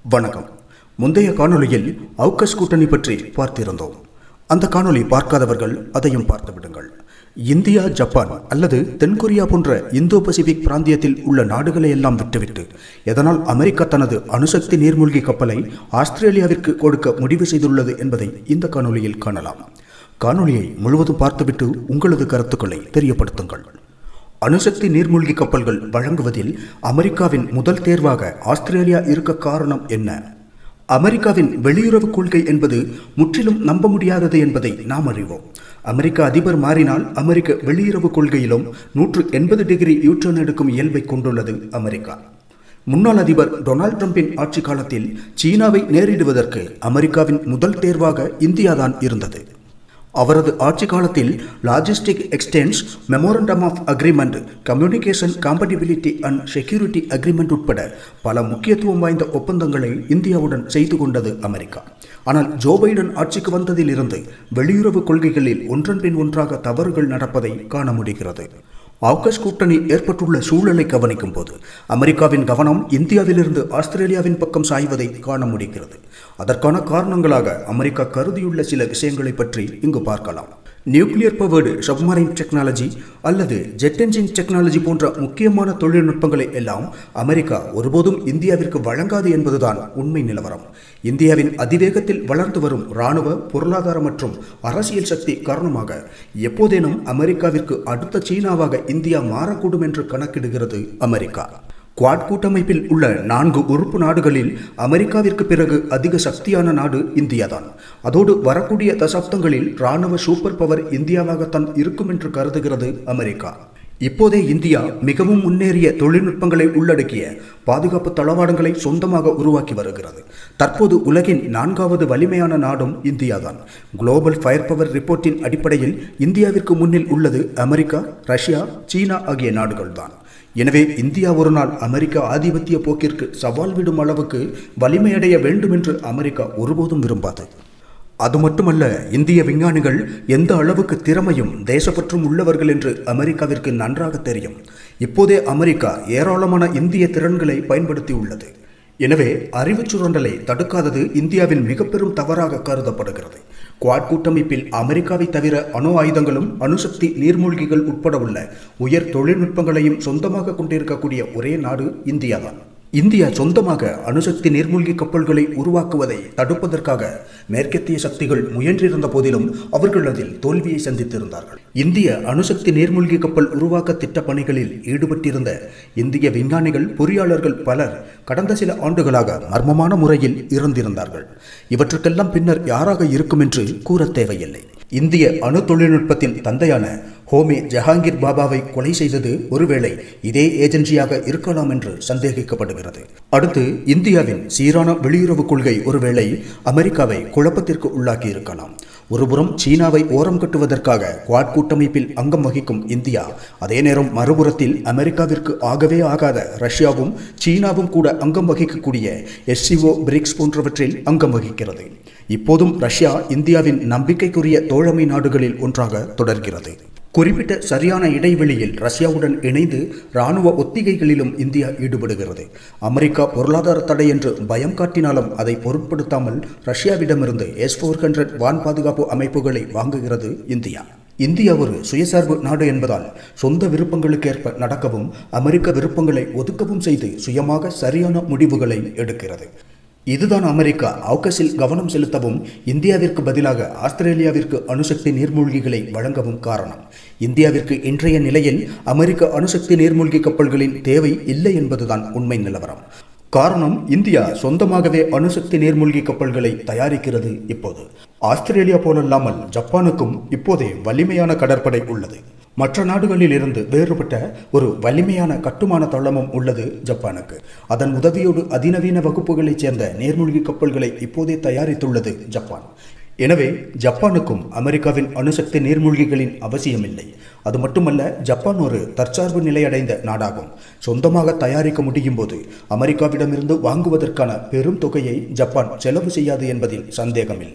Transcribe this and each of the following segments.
வணக்கம் முந்தைய காணொளியில் அவுகஸ் கூட்டணி பற்றி பார்த்திருந்தோம் அந்த காணொளி பார்க்காதவர்கள் அதையும் பார்த்து விடுங்கள் இந்தியா ஜப்பான் அல்லது தென்கொரியா போன்ற இந்தோ பசிபிக் பிராந்தியத்தில் உள்ள நாடுகளை எல்லாம் விட்டுவிட்டு எதனால் அமெரிக்கா தனது அணுசக்தி நீர்மூழ்கி கப்பலை ஆஸ்திரேலியாவிற்கு கொடுக்க முடிவு செய்துள்ளது என்பதை இந்த காணொளியில் காணலாம் காணொளியை முழுவதும் பார்த்துவிட்டு உங்களது கருத்துக்களை தெரியப்படுத்துங்கள் அணுசக்தி நீர்மூழ்கி கப்பல்கள் வழங்குவதில் அமெரிக்காவின் முதல் தேர்வாக ஆஸ்திரேலியா இருக்க காரணம் என்ன அமெரிக்காவின் வெளியுறவு கொள்கை என்பது முற்றிலும் நம்ப முடியாதது என்பதை நாம் அறிவோம் அமெரிக்க அதிபர் மாறினால் அமெரிக்க வெளியுறவு கொள்கையிலும் நூற்று எண்பது டிகிரி யூட்டர்ன் எடுக்கும் இயல்பை கொண்டுள்ளது அமெரிக்கா முன்னாள் அதிபர் டொனால்ட் ட்ரம்பின் ஆட்சி காலத்தில் சீனாவை நேரிடுவதற்கு அமெரிக்காவின் முதல் தேர்வாக இந்தியாதான் இருந்தது அவரது ஆட்சி காலத்தில் logistic exchange memorandum of agreement communication compatibility and security agreement உட்பட பல முக்கியத்துவம் வாய்ந்த ஒப்பந்தங்களை இந்தியாவுடன் செய்து கொண்டது அமெரிக்கா ஆனால் ஜோ பைடன் ஆட்சிக்கு வந்ததிலிருந்து வெளியுறவு கொள்கைகளில் ஒன்றன் பின் ஒன்றாக தவறுகள் நடப்பதை காண முடிகிறது ஆகஸ்ட் கூட்டணி ஏற்பட்டுள்ள சூழலை கவனிக்கும் போது அமெரிக்காவின் கவனம் இந்தியாவிலிருந்து ஆஸ்திரேலியாவின் பக்கம் சாய்வதை காண முடிகிறது அதற்கான காரணங்களாக அமெரிக்கா கருதியுள்ள சில விஷயங்களை பற்றி இங்கு பார்க்கலாம் நியூக்ளியர் பவர்டு சப்மரைன் டெக்னாலஜி அல்லது ஜெட் என்ஜின் டெக்னாலஜி போன்ற முக்கியமான தொழில்நுட்பங்களை எல்லாம் அமெரிக்கா ஒருபோதும் இந்தியாவிற்கு வழங்காது என்பதுதான் உண்மை நிலவரம் இந்தியாவின் அதிவேகத்தில் வளர்ந்து வரும் இராணுவ பொருளாதார மற்றும் அரசியல் சக்தி காரணமாக எப்போதேனும் அமெரிக்காவிற்கு அடுத்த சீனாவாக இந்தியா மாறக்கூடும் என்று கணக்கிடுகிறது அமெரிக்கா குவாட் கூட்டமைப்பில் உள்ள நான்கு உறுப்பு நாடுகளில் அமெரிக்காவிற்கு பிறகு அதிக சக்தியான நாடு இந்தியாதான் அதோடு வரக்கூடிய தசாப்தங்களில் இராணுவ சூப்பர் பவர் இந்தியாவாகத்தான் இருக்கும் என்று கருதுகிறது அமெரிக்கா இப்போதே இந்தியா மிகவும் முன்னேறிய தொழில்நுட்பங்களை உள்ளடக்கிய பாதுகாப்பு தளவாடங்களை சொந்தமாக உருவாக்கி வருகிறது தற்போது உலகின் நான்காவது வலிமையான நாடும் இந்தியாதான் குளோபல் ஃபயர் பவர் ரிப்போர்ட்டின் அடிப்படையில் இந்தியாவிற்கு முன்னில் உள்ளது அமெரிக்கா ரஷ்யா சீனா ஆகிய நாடுகள்தான் எனவே இந்தியா ஒரு நாள் அமெரிக்கா ஆதிபத்திய போக்கிற்கு சவால் விடும் அளவுக்கு வலிமையடைய வேண்டும் என்று அமெரிக்கா ஒருபோதும் விரும்பாது அது மட்டுமல்ல இந்திய விஞ்ஞானிகள் எந்த அளவுக்கு திறமையும் தேசப்பற்றும் உள்ளவர்கள் என்று அமெரிக்காவிற்கு நன்றாக தெரியும் இப்போதே அமெரிக்கா ஏராளமான இந்திய திறன்களை பயன்படுத்தி உள்ளது எனவே அறிவுச் சுரண்டலை தடுக்காதது இந்தியாவின் மிக பெரும் தவறாக கருதப்படுகிறது குவாட் கூட்டமைப்பில் அமெரிக்காவை தவிர அணு ஆயுதங்களும் அணுசக்தி நீர்மூழ்கிகள் உட்பட உள்ள உயர் தொழில்நுட்பங்களையும் சொந்தமாக கொண்டிருக்கக்கூடிய ஒரே நாடு இந்தியாதான் இந்தியா சொந்தமாக அணுசக்தி நீர்மூழ்கி கப்பல்களை உருவாக்குவதை தடுப்பதற்காக மேற்கத்திய சக்திகள் முயன்றிருந்த போதிலும் அவர்கள் அதில் தோல்வியை சந்தித்திருந்தார்கள் இந்திய அணுசக்தி நீர்மூழ்கி கப்பல் உருவாக்க திட்ட பணிகளில் ஈடுபட்டிருந்த இந்திய விஞ்ஞானிகள் பொறியாளர்கள் பலர் கடந்த சில ஆண்டுகளாக மர்மமான முறையில் இறந்திருந்தார்கள் இவற்றுக்கெல்லாம் பின்னர் யாராக இருக்கும் என்று கூற தேவையில்லை இந்திய அணு தொழில்நுட்பத்தின் தந்தையான ஹோமி ஜஹாங்கீர் பாபாவை கொலை செய்தது ஒருவேளை இதே ஏஜென்சியாக இருக்கலாம் என்று சந்தேகிக்கப்படுகிறது அடுத்து இந்தியாவின் சீரான வெளியுறவு கொள்கை ஒருவேளை அமெரிக்காவை குழப்பத்திற்கு உள்ளாக்கி இருக்கலாம் ஒருபுறம் சீனாவை ஓரம் கட்டுவதற்காக குவாட் கூட்டமைப்பில் அங்கம் வகிக்கும் இந்தியா அதே நேரம் மறுபுறத்தில் அமெரிக்காவிற்கு ஆகவே ஆகாத ரஷ்யாவும் சீனாவும் கூட அங்கம் வகிக்கக்கூடிய எஸ்சிஓ பிரிக்ஸ் போன்றவற்றில் அங்கம் வகிக்கிறது இப்போதும் ரஷ்யா இந்தியாவின் நம்பிக்கைக்குரிய தோழமை நாடுகளில் ஒன்றாக தொடர்கிறது குறிப்பிட்ட சரியான இடைவெளியில் ரஷ்யாவுடன் இணைந்து இராணுவ ஒத்திகைகளிலும் இந்தியா ஈடுபடுகிறது அமெரிக்கா பொருளாதார தடை என்று பயம் காட்டினாலும் அதை பொருட்படுத்தாமல் ரஷ்யாவிடமிருந்து எஸ் ஃபோர் ஹண்ட்ரட் வான் பாதுகாப்பு அமைப்புகளை வாங்குகிறது இந்தியா இந்தியா ஒரு சுயசார்பு நாடு என்பதால் சொந்த விருப்பங்களுக்கேற்ப நடக்கவும் அமெரிக்க விருப்பங்களை ஒதுக்கவும் செய்து சுயமாக சரியான முடிவுகளை எடுக்கிறது இதுதான் அமெரிக்கா ஆக்கஸில் கவனம் செலுத்தவும் இந்தியாவிற்கு பதிலாக ஆஸ்திரேலியாவிற்கு அணுசக்தி நீர்மூழ்கிகளை வழங்கவும் காரணம் இந்தியாவிற்கு இன்றைய நிலையில் அமெரிக்க அணுசக்தி நீர்மூழ்கி கப்பல்களின் தேவை இல்லை என்பதுதான் உண்மை நிலவரம் காரணம் இந்தியா சொந்தமாகவே அணுசக்தி நீர்மூழ்கி கப்பல்களை தயாரிக்கிறது இப்போது ஆஸ்திரேலியா போலல்லாமல் ஜப்பானுக்கும் இப்போதே வலிமையான கடற்படை உள்ளது மற்ற நாடுகளில் இருந்து வேறுபட்ட ஒரு வலிமையான கட்டுமான தளமும் உள்ளது ஜப்பானுக்கு அதன் உதவியோடு அதிநவீன வகுப்புகளைச் சேர்ந்த நீர்மூழ்கி கப்பல்களை இப்போதே தயாரித்துள்ளது ஜப்பான் எனவே ஜப்பானுக்கும் அமெரிக்காவின் அணுசக்தி நீர்மூழ்கிகளின் அவசியமில்லை அது மட்டுமல்ல ஜப்பான் ஒரு தற்சார்பு நிலையடைந்த நாடாகும் சொந்தமாக தயாரிக்க முடியும் போது அமெரிக்காவிடமிருந்து வாங்குவதற்கான பெரும் தொகையை ஜப்பான் செலவு செய்யாது என்பதில் சந்தேகமில்லை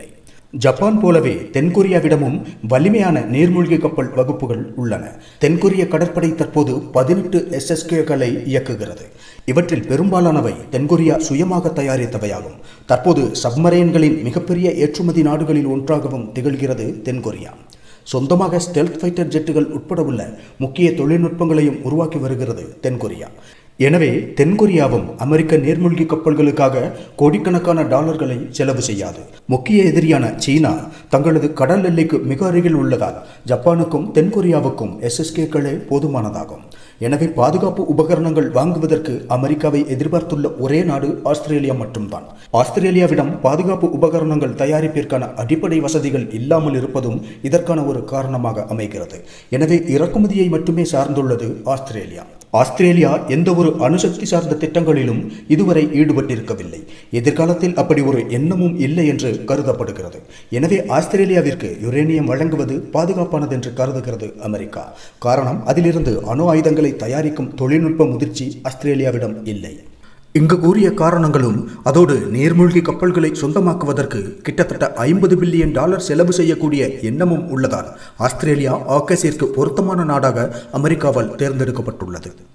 ஜப்பான் போலவே தென்கொரியாவிடமும் வலிமையான நீர்மூழ்கி கப்பல் வகுப்புகள் உள்ளன தென்கொரிய கடற்படை தற்போது பதினெட்டு எஸ்எஸ்கேகளை இயக்குகிறது இவற்றில் பெரும்பாலானவை தென்கொரியா சுயமாக தயாரித்தவையாகும் தற்போது சப்மரைன்களின் மிகப்பெரிய ஏற்றுமதி நாடுகளில் ஒன்றாகவும் திகழ்கிறது தென்கொரியா சொந்தமாக ஸ்டெல்த் ஃபைட்டர் ஜெட்டுகள் உட்பட உள்ள முக்கிய தொழில்நுட்பங்களையும் உருவாக்கி வருகிறது தென்கொரியா எனவே தென்கொரியாவும் அமெரிக்க நீர்மூழ்கி கப்பல்களுக்காக கோடிக்கணக்கான டாலர்களை செலவு செய்யாது முக்கிய எதிரியான சீனா தங்களது கடல் எல்லைக்கு மிக அருகில் உள்ளதால் ஜப்பானுக்கும் தென்கொரியாவுக்கும் எஸ்எஸ்கேக்களே போதுமானதாகும் எனவே பாதுகாப்பு உபகரணங்கள் வாங்குவதற்கு அமெரிக்காவை எதிர்பார்த்துள்ள ஒரே நாடு ஆஸ்திரேலியா மட்டும்தான் ஆஸ்திரேலியாவிடம் பாதுகாப்பு உபகரணங்கள் தயாரிப்பிற்கான அடிப்படை வசதிகள் இல்லாமல் இருப்பதும் இதற்கான ஒரு காரணமாக அமைகிறது எனவே இறக்குமதியை மட்டுமே சார்ந்துள்ளது ஆஸ்திரேலியா ஆஸ்திரேலியா எந்த ஒரு அணுசக்தி சார்ந்த திட்டங்களிலும் இதுவரை ஈடுபட்டிருக்கவில்லை எதிர்காலத்தில் அப்படி ஒரு எண்ணமும் இல்லை என்று கருதப்படுகிறது எனவே ஆஸ்திரேலியாவிற்கு யுரேனியம் வழங்குவது பாதுகாப்பானது என்று கருதுகிறது அமெரிக்கா காரணம் அதிலிருந்து அணு ஆயுதங்களை தயாரிக்கும் தொழில்நுட்ப முதிர்ச்சி ஆஸ்திரேலியாவிடம் இல்லை இங்கு கூறிய காரணங்களும் அதோடு நீர்மூழ்கி கப்பல்களை சொந்தமாக்குவதற்கு கிட்டத்தட்ட ஐம்பது பில்லியன் டாலர் செலவு செய்யக்கூடிய எண்ணமும் உள்ளதால் ஆஸ்திரேலியா ஆக்கஸிற்கு பொருத்தமான நாடாக அமெரிக்காவால் தேர்ந்தெடுக்கப்பட்டுள்ளது